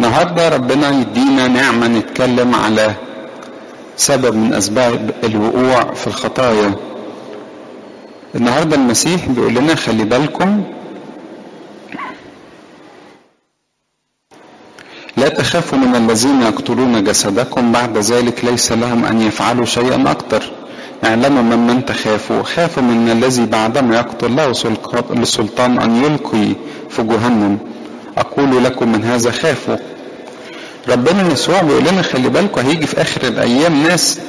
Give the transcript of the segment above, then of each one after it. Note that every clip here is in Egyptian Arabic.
النهاردة ربنا يدينا نعمة نتكلم على سبب من أسباب الوقوع في الخطايا النهاردة المسيح بيقول لنا خلي بالكم لا تخافوا من الذين يقتلون جسدكم بعد ذلك ليس لهم أن يفعلوا شيئا أكثر اعلموا ممن تخافوا خافوا من الذي بعدما يقتل له السلطان أن يلقي في جهنم أقول لكم من هذا خافوا ربنا يسوع بيقول لنا خلي بالكم هيجي في آخر الأيام ناس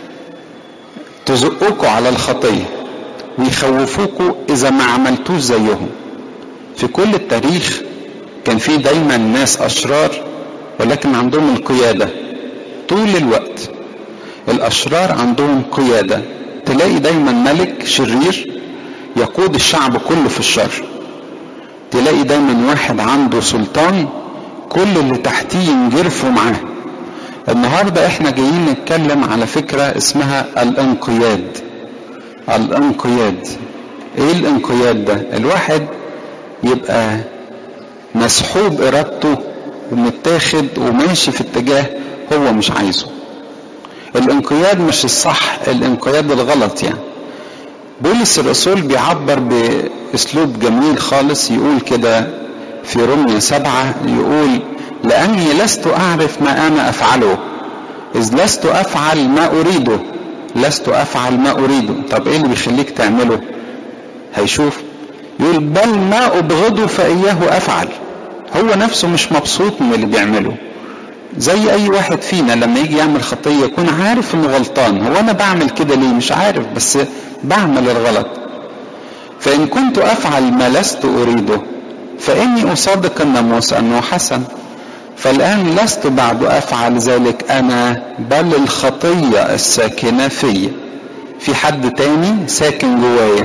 تزقكم على الخطية ويخوفوكوا إذا ما عملتوش زيهم في كل التاريخ كان في دايما ناس أشرار ولكن عندهم القيادة طول الوقت الأشرار عندهم قيادة تلاقي دايما ملك شرير يقود الشعب كله في الشر تلاقي دايما واحد عنده سلطان كل اللي تحتيه ينجرفوا معاه النهاردة احنا جايين نتكلم على فكرة اسمها الانقياد الانقياد ايه الانقياد ده الواحد يبقى مسحوب ارادته ومتاخد وماشي في اتجاه هو مش عايزه الانقياد مش الصح الانقياد الغلط يعني بولس الرسول بيعبر باسلوب جميل خالص يقول كده في رمية سبعة يقول لأني لست أعرف ما أنا أفعله إذ لست أفعل ما أريده لست أفعل ما أريده طب إيه اللي بيخليك تعمله هيشوف يقول بل ما أبغضه فإياه أفعل هو نفسه مش مبسوط من اللي بيعمله زي اي واحد فينا لما يجي يعمل خطيه يكون عارف انه غلطان هو انا بعمل كده ليه مش عارف بس بعمل الغلط فان كنت افعل ما لست اريده فاني اصادق الناموس انه حسن فالان لست بعد افعل ذلك انا بل الخطيه الساكنه فيا في حد تاني ساكن جوايا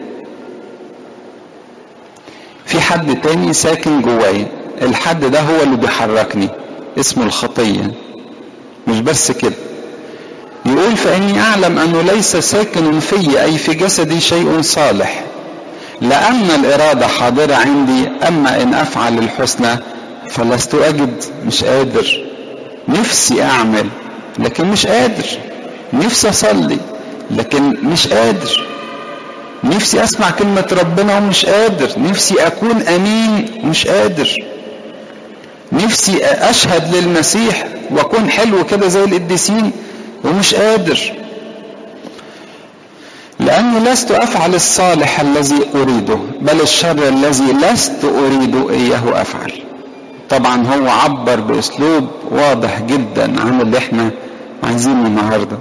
في حد تاني ساكن جوايا الحد ده هو اللي بيحركني اسمه الخطية مش بس كده يقول فإني أعلم أنه ليس ساكن في أي في جسدي شيء صالح لأن الإرادة حاضرة عندي أما إن أفعل الحسنى فلست أجد مش قادر نفسي أعمل لكن مش قادر نفسي أصلي لكن مش قادر نفسي أسمع كلمة ربنا ومش قادر نفسي أكون أمين ومش قادر نفسي اشهد للمسيح واكون حلو كده زي القديسين ومش قادر لاني لست افعل الصالح الذي اريده بل الشر الذي لست اريد اياه افعل طبعا هو عبر باسلوب واضح جدا عن اللي احنا عايزينه النهارده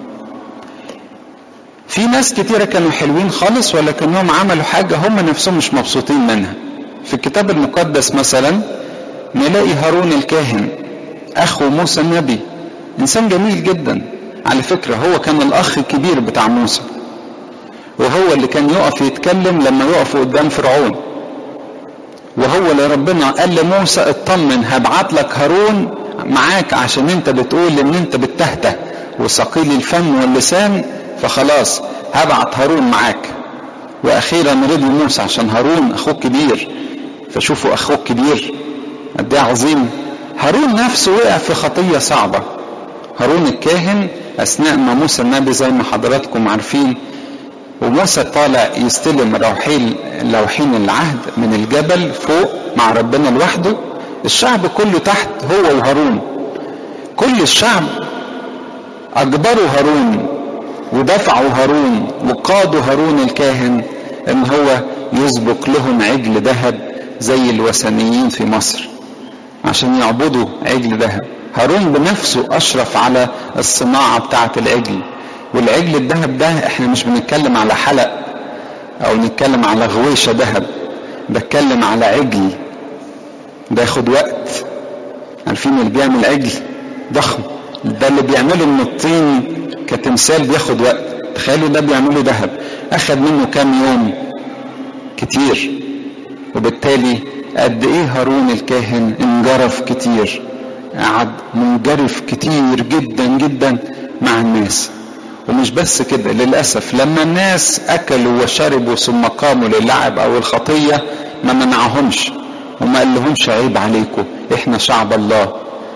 في ناس كتيرة كانوا حلوين خالص ولكنهم عملوا حاجة هم نفسهم مش مبسوطين منها في الكتاب المقدس مثلا نلاقي هارون الكاهن اخو موسى النبي انسان جميل جدا على فكرة هو كان الاخ الكبير بتاع موسى وهو اللي كان يقف يتكلم لما يقف قدام فرعون وهو اللي ربنا قال لموسى اطمن هبعت لك هارون معاك عشان انت بتقول ان انت بتهته وثقيل الفم واللسان فخلاص هبعت هارون معاك واخيرا رضي موسى عشان هارون اخوه كبير فشوفوا اخوه كبير قد ايه عظيم هارون نفسه وقع في خطية صعبة هارون الكاهن أثناء ما موسى النبي زي ما حضراتكم عارفين وموسى طالع يستلم روحين لوحين العهد من الجبل فوق مع ربنا لوحده الشعب كله تحت هو وهارون كل الشعب أجبروا هارون ودفعوا هارون وقادوا هارون الكاهن ان هو يسبق لهم عجل ذهب زي الوثنيين في مصر عشان يعبدوا عجل ذهب هارون بنفسه اشرف على الصناعة بتاعة العجل والعجل الذهب ده احنا مش بنتكلم على حلق او نتكلم على غويشة ذهب بتكلم على عجل ده ياخد وقت عارفين اللي بيعمل عجل ضخم ده اللي بيعمله من الطين كتمثال بياخد وقت تخيلوا ده بيعمله ذهب اخد منه كام يوم كتير وبالتالي قد ايه هارون الكاهن انجرف كتير قعد منجرف كتير جدا جدا مع الناس ومش بس كده للأسف لما الناس أكلوا وشربوا ثم قاموا للعب أو الخطية ما منعهمش وما قال لهمش عيب عليكم احنا شعب الله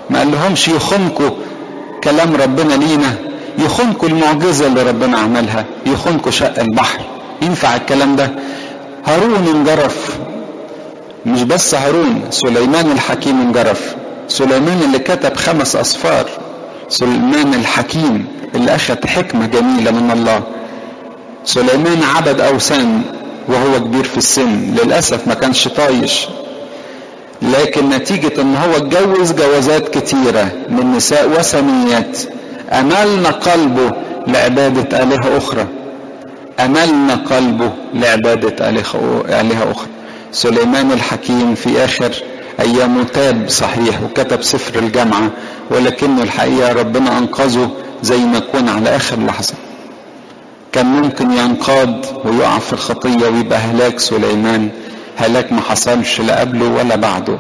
ما قال لهمش يخونكوا كلام ربنا لينا يخونكوا المعجزة اللي ربنا عملها يخونكوا شق البحر ينفع الكلام ده هارون انجرف مش بس هارون سليمان الحكيم انجرف سليمان اللي كتب خمس أصفار سليمان الحكيم اللي أخذ حكمة جميلة من الله سليمان عبد أوثان وهو كبير في السن للأسف ما كانش طايش لكن نتيجة ان هو اتجوز جوازات كتيرة من نساء وثنيات أملنا قلبه لعبادة آلهة أخرى أملنا قلبه لعبادة آلهة أخرى سليمان الحكيم في آخر أيامه تاب صحيح وكتب سفر الجامعة ولكنه الحقيقة ربنا أنقذه زي ما يكون على آخر لحظة كان ممكن ينقاد ويقع في الخطية ويبقى هلاك سليمان هلاك ما حصلش لا قبله ولا بعده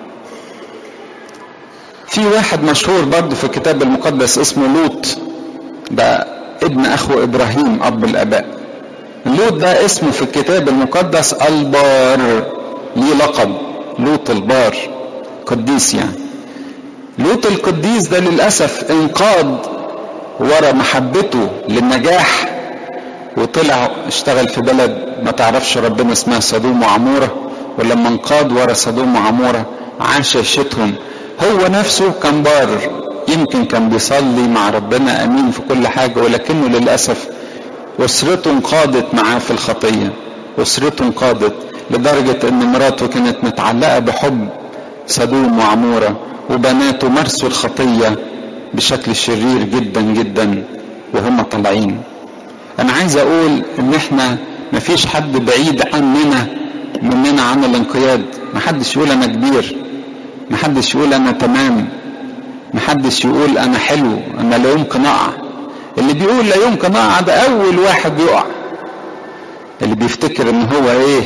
في واحد مشهور برضه في الكتاب المقدس اسمه لوط ده ابن اخو ابراهيم اب الاباء لوط ده اسمه في الكتاب المقدس البار ليه لقب لوط البار قديس يعني لوط القديس ده للاسف انقاد ورا محبته للنجاح وطلع اشتغل في بلد ما تعرفش ربنا اسمها سدوم وعمورة ولما انقاد ورا سدوم وعمورة عاش عيشتهم هو نفسه كان بار يمكن كان بيصلي مع ربنا امين في كل حاجة ولكنه للأسف أسرته انقادت معاه في الخطية أسرته انقادت لدرجة ان مراته كانت متعلقة بحب سدوم وعمورة وبناته مارسوا الخطية بشكل شرير جدا جدا وهم طالعين انا عايز اقول ان احنا مفيش حد بعيد عننا مننا عن الانقياد محدش يقول انا كبير محدش يقول انا تمام محدش يقول انا حلو انا لا يمكن اقع اللي بيقول لا يمكن اقع ده اول واحد يقع اللي بيفتكر ان هو ايه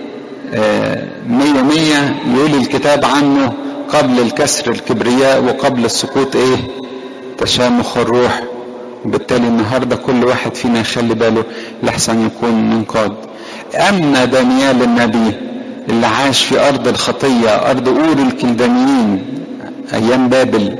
آه مية مية يقول الكتاب عنه قبل الكسر الكبرياء وقبل السقوط ايه تشامخ الروح وبالتالي النهاردة كل واحد فينا يخلي باله لحسن يكون منقاد أما دانيال النبي اللي عاش في أرض الخطية أرض أور الكلدانيين أيام بابل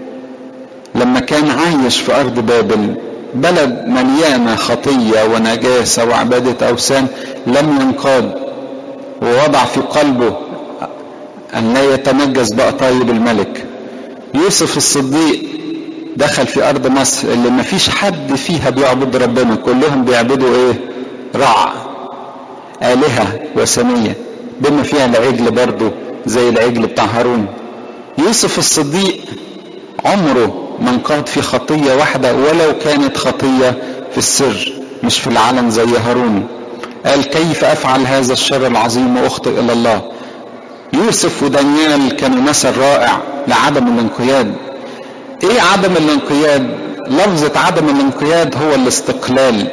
لما كان عايش في أرض بابل بلد مليانة خطية ونجاسة وعبادة أوثان لم ينقاد ووضع في قلبه أن لا يتنجس بقطايب الملك يوسف الصديق دخل في ارض مصر اللي ما فيش حد فيها بيعبد ربنا كلهم بيعبدوا ايه رع آلهة وثنية بما فيها العجل برضه زي العجل بتاع هارون يوسف الصديق عمره ما انقاد في خطية واحدة ولو كانت خطية في السر مش في العلن زي هارون قال كيف أفعل هذا الشر العظيم وأخطئ إلى الله يوسف ودانيال كانوا مثل رائع لعدم الانقياد ايه عدم الانقياد لفظة عدم الانقياد هو الاستقلال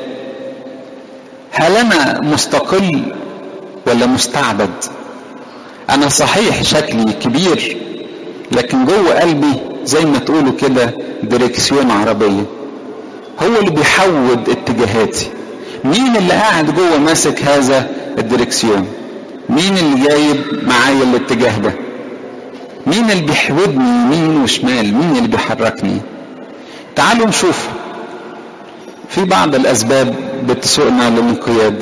هل انا مستقل ولا مستعبد انا صحيح شكلي كبير لكن جوه قلبي زي ما تقولوا كده دريكسيون عربية هو اللي بيحود اتجاهاتي مين اللي قاعد جوه ماسك هذا الدريكسيون مين اللي جايب معايا الاتجاه ده مين اللي بيحودني يمين وشمال مين اللي بيحركني تعالوا نشوف في بعض الاسباب بتسوقنا للانقياد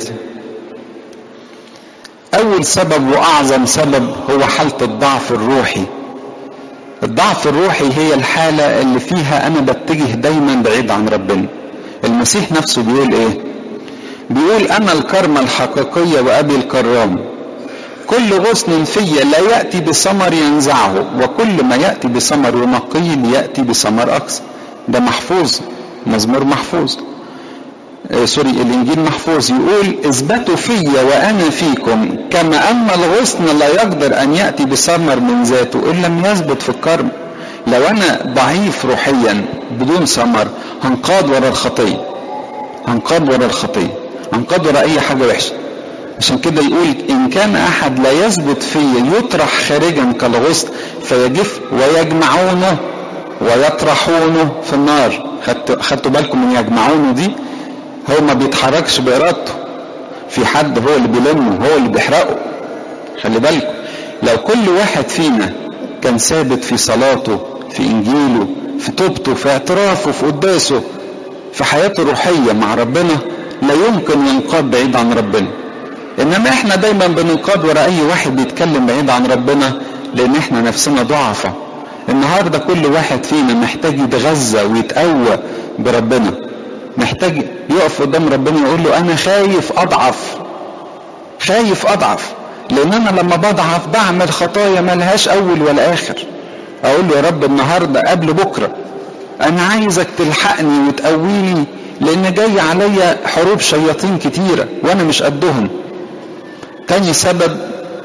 اول سبب واعظم سبب هو حالة الضعف الروحي الضعف الروحي هي الحالة اللي فيها انا بتجه دايما بعيد عن ربنا المسيح نفسه بيقول ايه بيقول انا الكرمة الحقيقية وابي الكرام كل غصن في لا يأتي بثمر ينزعه وكل ما يأتي بثمر ونقي يأتي بثمر أكثر ده محفوظ مزمور محفوظ آه سوري الإنجيل محفوظ يقول اثبتوا في وأنا فيكم كما أن الغصن لا يقدر أن يأتي بثمر من ذاته إن لم يثبت في الكرم لو أنا ضعيف روحيا بدون ثمر هنقاد ورا الخطية هنقاد ورا الخطية هنقاد ورا أي حاجة وحشة عشان كده يقول إن كان أحد لا يثبت في يطرح خارجا كالغصن فيجف ويجمعونه ويطرحونه في النار خدتوا بالكم من يجمعونه دي هو ما بيتحركش بإرادته في حد هو اللي بيلمه هو اللي بيحرقه خلي بالكم لو كل واحد فينا كان ثابت في صلاته في انجيله في توبته في اعترافه في قداسه في حياته الروحيه مع ربنا لا يمكن ينقاد بعيد عن ربنا انما احنا دايما بننقاد ورا اي واحد بيتكلم بعيد عن ربنا لان احنا نفسنا ضعفة النهاردة كل واحد فينا محتاج يتغذى ويتقوى بربنا محتاج يقف قدام ربنا يقول له انا خايف اضعف خايف اضعف لان انا لما بضعف بعمل خطايا ملهاش اول ولا اخر اقول له يا رب النهارده قبل بكره انا عايزك تلحقني وتقويني لان جاي عليا حروب شياطين كتيره وانا مش قدهم تاني سبب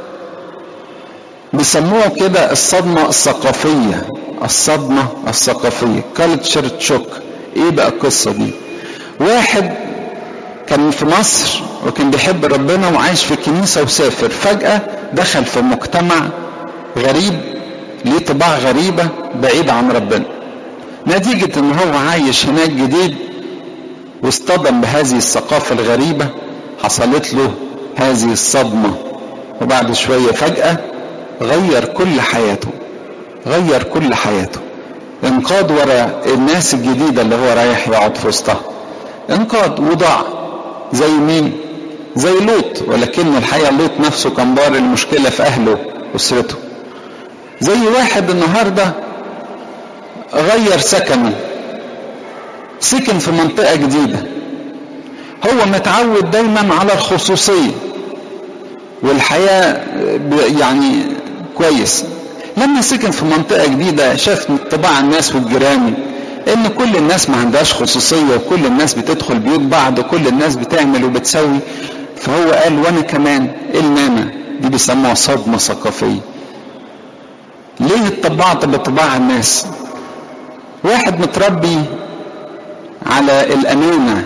بيسموها كده الصدمة الثقافية الصدمة الثقافية culture شوك ايه بقى القصة دي واحد كان في مصر وكان بيحب ربنا وعايش في الكنيسة وسافر فجأة دخل في مجتمع غريب ليه طباع غريبة بعيد عن ربنا نتيجة ان هو عايش هناك جديد واصطدم بهذه الثقافة الغريبة حصلت له هذه الصدمة وبعد شوية فجأة غير كل حياته غير كل حياته انقاد ورا الناس الجديدة اللي هو رايح يقعد في وسطها انقاد وضاع زي مين زي لوط ولكن الحقيقة لوط نفسه كان بار المشكلة في أهله أسرته زي واحد النهاردة غير سكنه سكن في منطقة جديدة هو متعود دايما على الخصوصية والحياة يعني كويس لما سكن في منطقة جديدة شاف طباع الناس والجيران ان كل الناس ما عندهاش خصوصية وكل الناس بتدخل بيوت بعض وكل الناس بتعمل وبتسوي فهو قال وانا كمان ايه المانع دي بيسموها صدمة ثقافية ليه اتطبعت بطباع الناس واحد متربي على الأمانة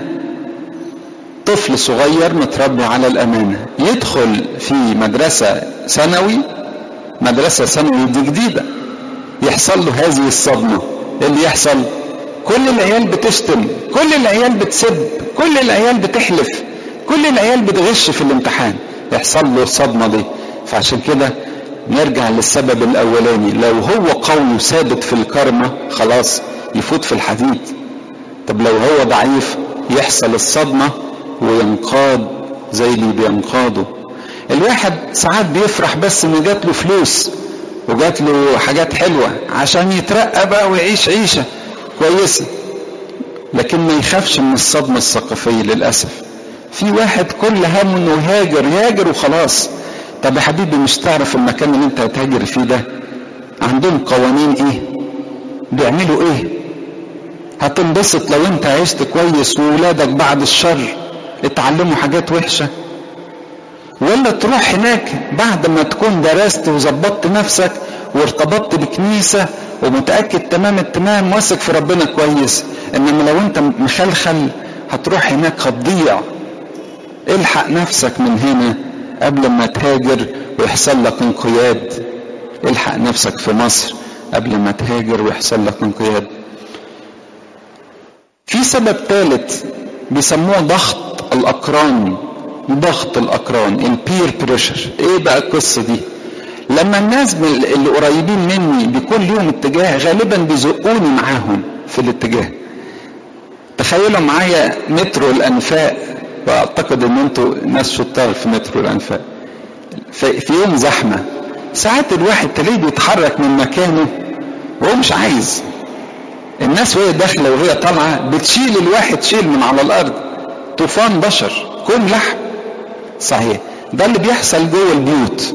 طفل صغير متربي على الأمانة يدخل في مدرسة ثانوي مدرسة ثانوي دي جديدة يحصل له هذه الصدمة اللي يحصل كل العيال بتشتم كل العيال بتسب كل العيال بتحلف كل العيال بتغش في الامتحان يحصل له الصدمة دي فعشان كده نرجع للسبب الأولاني لو هو قوي وثابت في الكرمة خلاص يفوت في الحديد طب لو هو ضعيف يحصل الصدمة وينقاد زي اللي بينقاده الواحد ساعات بيفرح بس ان جات له فلوس وجات له حاجات حلوة عشان يترقى بقى ويعيش عيشة كويسة لكن ما يخافش من الصدمة الثقافية للأسف في واحد كل همه انه يهاجر يهاجر وخلاص طب يا حبيبي مش تعرف المكان اللي انت هتهاجر فيه ده عندهم قوانين ايه بيعملوا ايه هتنبسط لو انت عشت كويس وولادك بعد الشر اتعلموا حاجات وحشة ولا تروح هناك بعد ما تكون درست وظبطت نفسك وارتبطت بكنيسة ومتأكد تمام التمام واثق في ربنا كويس انما لو انت مخلخل هتروح هناك هتضيع الحق نفسك من هنا قبل ما تهاجر ويحصل لك انقياد الحق نفسك في مصر قبل ما تهاجر ويحصل لك انقياد في سبب ثالث بيسموه ضغط الاقران ضغط الاقران البير بريشر ايه بقى القصه دي لما الناس اللي قريبين مني بيكون ليهم اتجاه غالبا بيزقوني معاهم في الاتجاه تخيلوا معايا مترو الانفاق واعتقد ان انتوا ناس شطار في مترو الانفاق في يوم زحمه ساعات الواحد تلاقيه بيتحرك من مكانه وهو مش عايز الناس وهي داخله وهي طالعه بتشيل الواحد شيل من على الارض طوفان بشر كون لحم صحيح ده اللي بيحصل جوه البيوت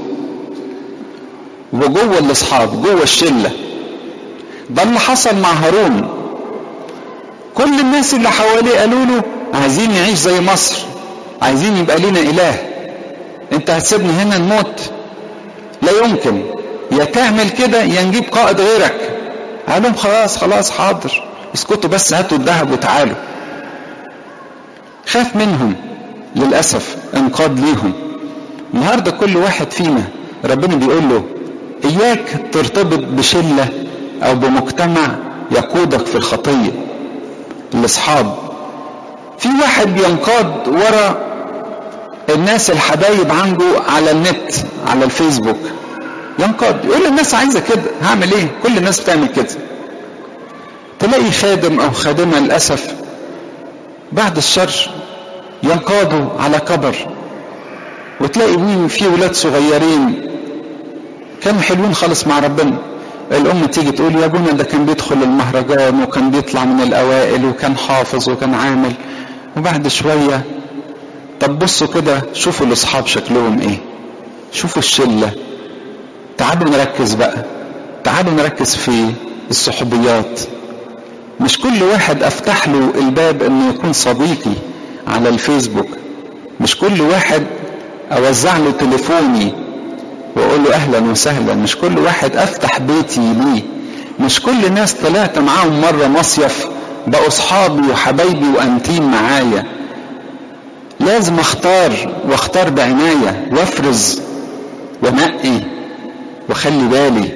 وجوه الاصحاب جوه الشله ده اللي حصل مع هارون كل الناس اللي حواليه قالوا له عايزين نعيش زي مصر عايزين يبقى لنا اله انت هتسيبنا هنا نموت لا يمكن يا تعمل كده يا نجيب قائد غيرك قال لهم خلاص خلاص حاضر اسكتوا بس هاتوا الذهب وتعالوا خاف منهم للأسف انقاد ليهم النهاردة كل واحد فينا ربنا بيقول له إياك ترتبط بشلة أو بمجتمع يقودك في الخطية الأصحاب في واحد بينقاد ورا الناس الحبايب عنده على النت على الفيسبوك ينقاد يقول الناس عايزة كده هعمل ايه كل الناس بتعمل كده تلاقي خادم او خادمه للاسف بعد الشر ينقادوا على كبر وتلاقي مين في ولاد صغيرين كانوا حلوين خالص مع ربنا الام تيجي تقول يا ابونا ده كان بيدخل المهرجان وكان بيطلع من الاوائل وكان حافظ وكان عامل وبعد شويه طب بصوا كده شوفوا الاصحاب شكلهم ايه شوفوا الشله تعالوا نركز بقى تعالوا نركز في الصحوبيات مش كل واحد افتح له الباب انه يكون صديقي على الفيسبوك مش كل واحد اوزع له تليفوني واقول له اهلا وسهلا مش كل واحد افتح بيتي ليه مش كل الناس طلعت معاهم مره مصيف بقوا اصحابي وحبايبي وانتيم معايا لازم اختار واختار بعنايه وافرز وانقي وخلي بالي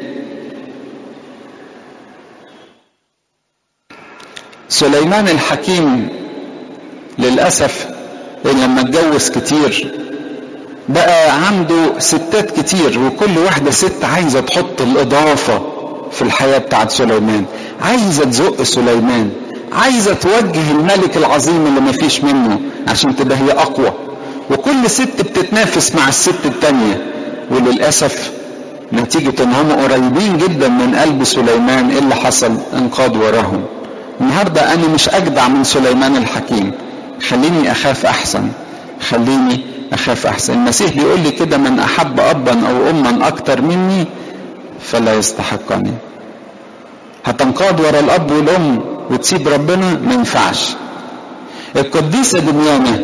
سليمان الحكيم للاسف لما اتجوز كتير بقى عنده ستات كتير وكل واحده ست عايزه تحط الاضافه في الحياه بتاعت سليمان عايزه تزق سليمان عايزه توجه الملك العظيم اللي مفيش منه عشان تبقى هي اقوى وكل ست بتتنافس مع الست التانيه وللاسف نتيجة ان هم قريبين جدا من قلب سليمان ايه اللي حصل انقاد وراهم النهاردة انا مش اجدع من سليمان الحكيم خليني اخاف احسن خليني اخاف احسن المسيح بيقول لي كده من احب ابا او اما اكتر مني فلا يستحقني هتنقاد ورا الاب والام وتسيب ربنا ما ينفعش القديسة دميانة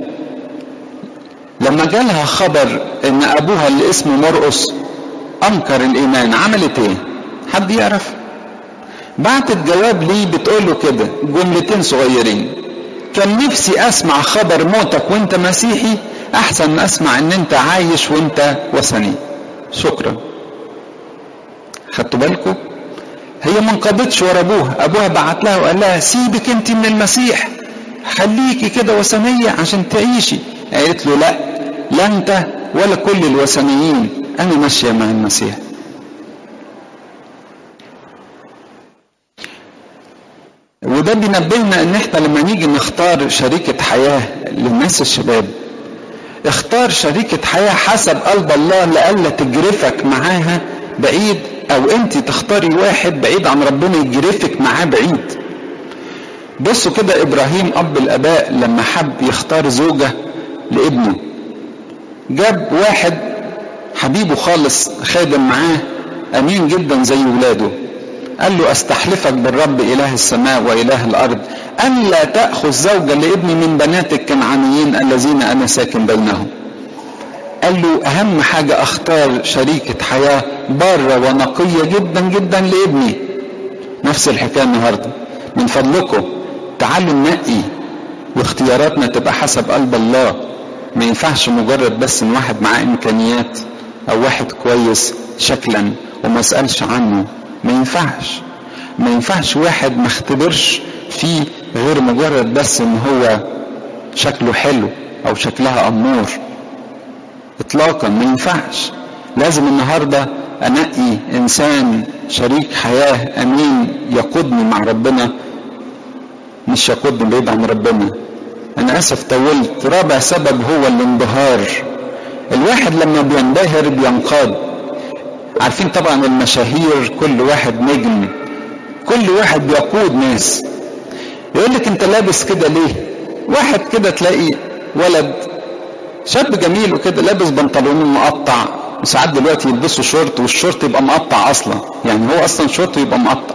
لما جالها خبر ان ابوها اللي اسمه مرقس انكر الايمان عملت ايه حد يعرف بعتت جواب ليه بتقول له كده جملتين صغيرين كان نفسي اسمع خبر موتك وانت مسيحي احسن ما اسمع ان انت عايش وانت وثني شكرا خدتوا بالكم هي ما انقضتش ورا ابوها ابوها بعت لها وقال لها سيبك انت من المسيح خليكي كده وثنيه عشان تعيشي قالت له لا لا انت ولا كل الوثنيين انا ماشيه مع المسيح وده بينبهنا ان احنا لما نيجي نختار شريكة حياة للناس الشباب اختار شريكة حياة حسب قلب الله لألا تجرفك معاها بعيد او انت تختاري واحد بعيد عن ربنا يجرفك معاه بعيد بصوا كده ابراهيم اب الاباء لما حب يختار زوجة لابنه جاب واحد حبيبه خالص خادم معاه امين جدا زي ولاده قال له استحلفك بالرب اله السماء واله الارض ان لا تاخذ زوجا لابني من بنات الكنعانيين الذين انا ساكن بينهم قال له اهم حاجه اختار شريكه حياه باره ونقيه جدا جدا لابني نفس الحكايه النهارده من فضلكم تعالوا ننقي واختياراتنا تبقى حسب قلب الله ما ينفعش مجرد بس ان واحد معاه امكانيات او واحد كويس شكلا وما اسالش عنه ما ينفعش ما ينفعش واحد ما اختبرش فيه غير مجرد بس ان هو شكله حلو او شكلها امور اطلاقا ما ينفعش لازم النهارده انقي انسان شريك حياه امين يقودني مع ربنا مش يقودني بعيد عن ربنا انا اسف طولت رابع سبب هو الانبهار الواحد لما بينبهر بينقاد عارفين طبعا المشاهير كل واحد نجم كل واحد بيقود ناس يقول لك انت لابس كده ليه واحد كده تلاقي ولد شاب جميل وكده لابس بنطلون مقطع وساعات دلوقتي يلبسوا شورت والشورت يبقى مقطع اصلا يعني هو اصلا شورت يبقى مقطع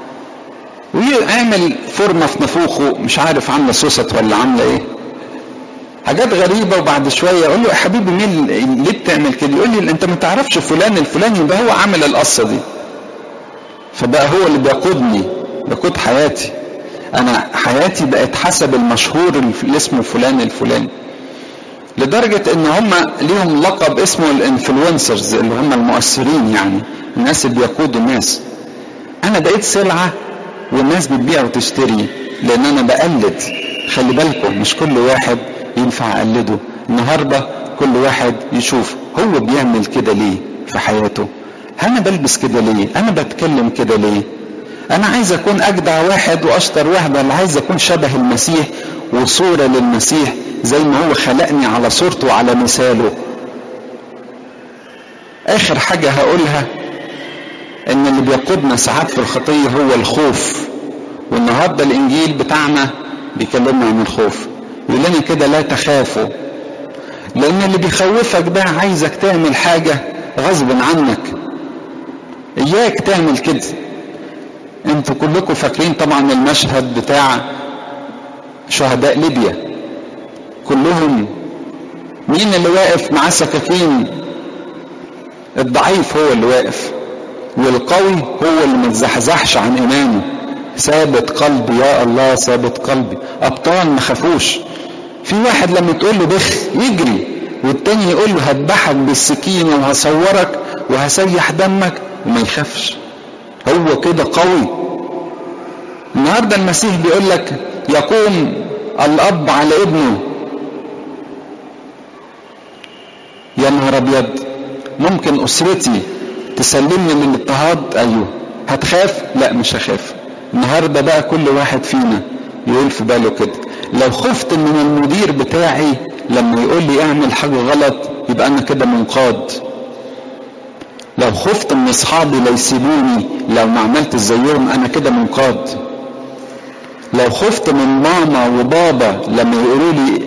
ويعمل فورمه في نافوخه مش عارف عامله سوست ولا عامله ايه حاجات غريبه وبعد شويه اقول له يا حبيبي مين ليه بتعمل كده يقول لي انت ما تعرفش فلان الفلاني يبقى هو عامل القصه دي فبقى هو اللي بيقودني بيقود حياتي انا حياتي بقت حسب المشهور اللي اسمه فلان الفلاني لدرجة ان هم ليهم لقب اسمه الانفلونسرز اللي هم المؤثرين يعني الناس اللي بيقودوا الناس انا بقيت سلعة والناس بتبيع وتشتري لان انا بقلد خلي بالكم مش كل واحد ينفع اقلده النهاردة كل واحد يشوف هو بيعمل كده ليه في حياته انا بلبس كده ليه انا بتكلم كده ليه انا عايز اكون اجدع واحد واشطر واحد انا عايز اكون شبه المسيح وصورة للمسيح زي ما هو خلقني على صورته وعلى مثاله اخر حاجة هقولها ان اللي بيقودنا ساعات في الخطية هو الخوف والنهاردة الانجيل بتاعنا بيكلمنا عن الخوف يقول لنا كده لا تخافوا لان اللي بيخوفك ده عايزك تعمل حاجة غصب عنك اياك تعمل كده انتوا كلكم فاكرين طبعا المشهد بتاع شهداء ليبيا كلهم مين اللي واقف معاه سكاكين الضعيف هو اللي واقف والقوي هو اللي ما تزحزحش عن ايمانه ثابت قلبي يا الله ثابت قلبي ابطال ما خافوش في واحد لما تقول له بخ يجري والتاني يقول له هذبحك بالسكينه وهصورك وهسيح دمك وما يخافش هو كده قوي النهارده المسيح بيقول لك يقوم الاب على ابنه يا نهار ابيض ممكن اسرتي تسلمني من الاضطهاد ايوه هتخاف لا مش هخاف النهارده بقى كل واحد فينا يقول في باله كده لو خفت من المدير بتاعي لما يقول لي اعمل حاجه غلط يبقى انا كده منقاد لو خفت من اصحابي لا يسيبوني لو ما عملت زيهم انا كده منقاد لو خفت من ماما وبابا لما يقولوا لي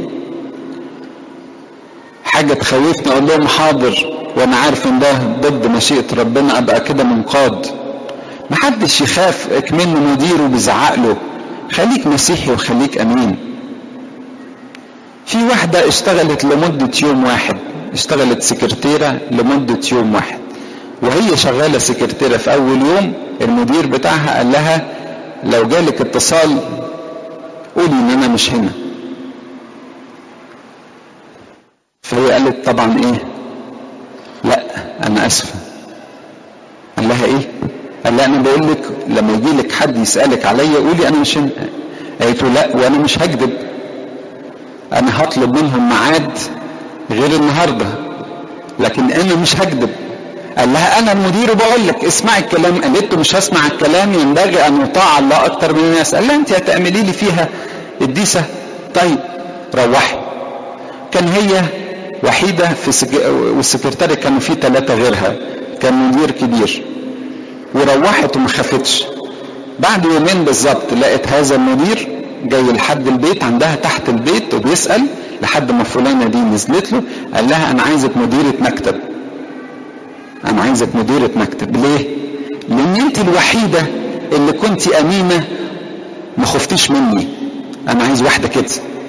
حاجه تخوفني اقول لهم حاضر وانا عارف ان ده ضد مشيئه ربنا ابقى كده منقاد محدش يخاف اكمن مديره بيزعق له خليك مسيحي وخليك امين في واحدة اشتغلت لمدة يوم واحد اشتغلت سكرتيرة لمدة يوم واحد وهي شغالة سكرتيرة في أول يوم المدير بتاعها قال لها لو جالك اتصال قولي إن أنا مش هنا فهي قالت طبعا إيه لا أنا آسفة قال لها إيه قال لها أنا بقول لك لما يجي لك حد يسألك عليا قولي أنا مش هنا قالت له لا وأنا مش هكذب انا هطلب منهم ميعاد غير النهارده لكن انا مش هكذب قال لها انا المدير وبقول لك اسمعي الكلام قالت له مش هسمع الكلام ينبغي ان يطاع الله اكتر من الناس قال لها انت هتعملي لي فيها الديسه طيب روحي كان هي وحيده في سج... والسكرتاري كانوا في ثلاثه غيرها كان مدير كبير وروحت وما خافتش بعد يومين بالظبط لقت هذا المدير جاي لحد البيت عندها تحت البيت وبيسأل لحد ما فلانة دي نزلت له قال لها أنا عايزك مديرة مكتب أنا عايزك مديرة مكتب ليه؟ لأن أنت الوحيدة اللي كنت أمينة ما خفتيش مني أنا عايز واحدة كده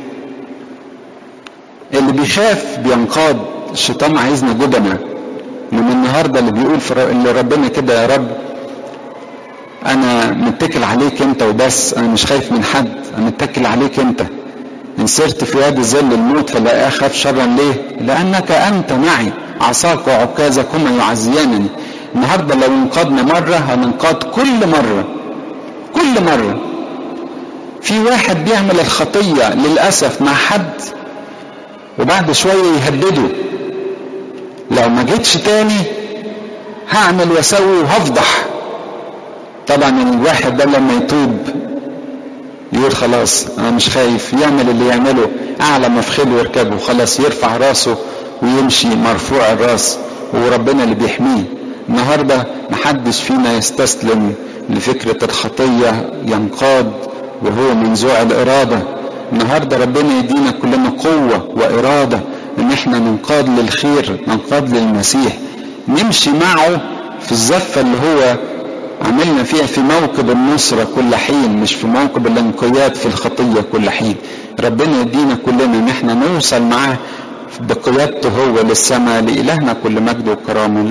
اللي بيخاف بينقاد الشيطان عايزنا جبنة من النهارده اللي بيقول في اللي ربنا كده يا رب انا متكل عليك انت وبس انا مش خايف من حد انا متكل عليك انت ان سرت في يد ظل الموت فلا اخاف شرا ليه لانك انت معي عصاك وعكازك هما يعزيانني النهارده لو انقادنا مره هننقاد كل مره كل مره في واحد بيعمل الخطيه للاسف مع حد وبعد شويه يهدده لو ما جيتش تاني هعمل واسوي وهفضح طبعا الواحد ده لما يتوب يقول خلاص انا مش خايف يعمل اللي يعمله اعلى مفخله ويركبه خلاص يرفع راسه ويمشي مرفوع الراس وربنا اللي بيحميه النهارده محدش فينا يستسلم لفكرة الخطية ينقاد وهو منزوع الإرادة النهارده ربنا يدينا كلنا قوة وإرادة إن إحنا ننقاد للخير ننقاد للمسيح نمشي معه في الزفة اللي هو عملنا فيها في موكب النصرة كل حين مش في موكب الانقياد في الخطية كل حين ربنا يدينا كلنا ان احنا نوصل معاه بقيادته هو للسماء لإلهنا كل مجد وكرامة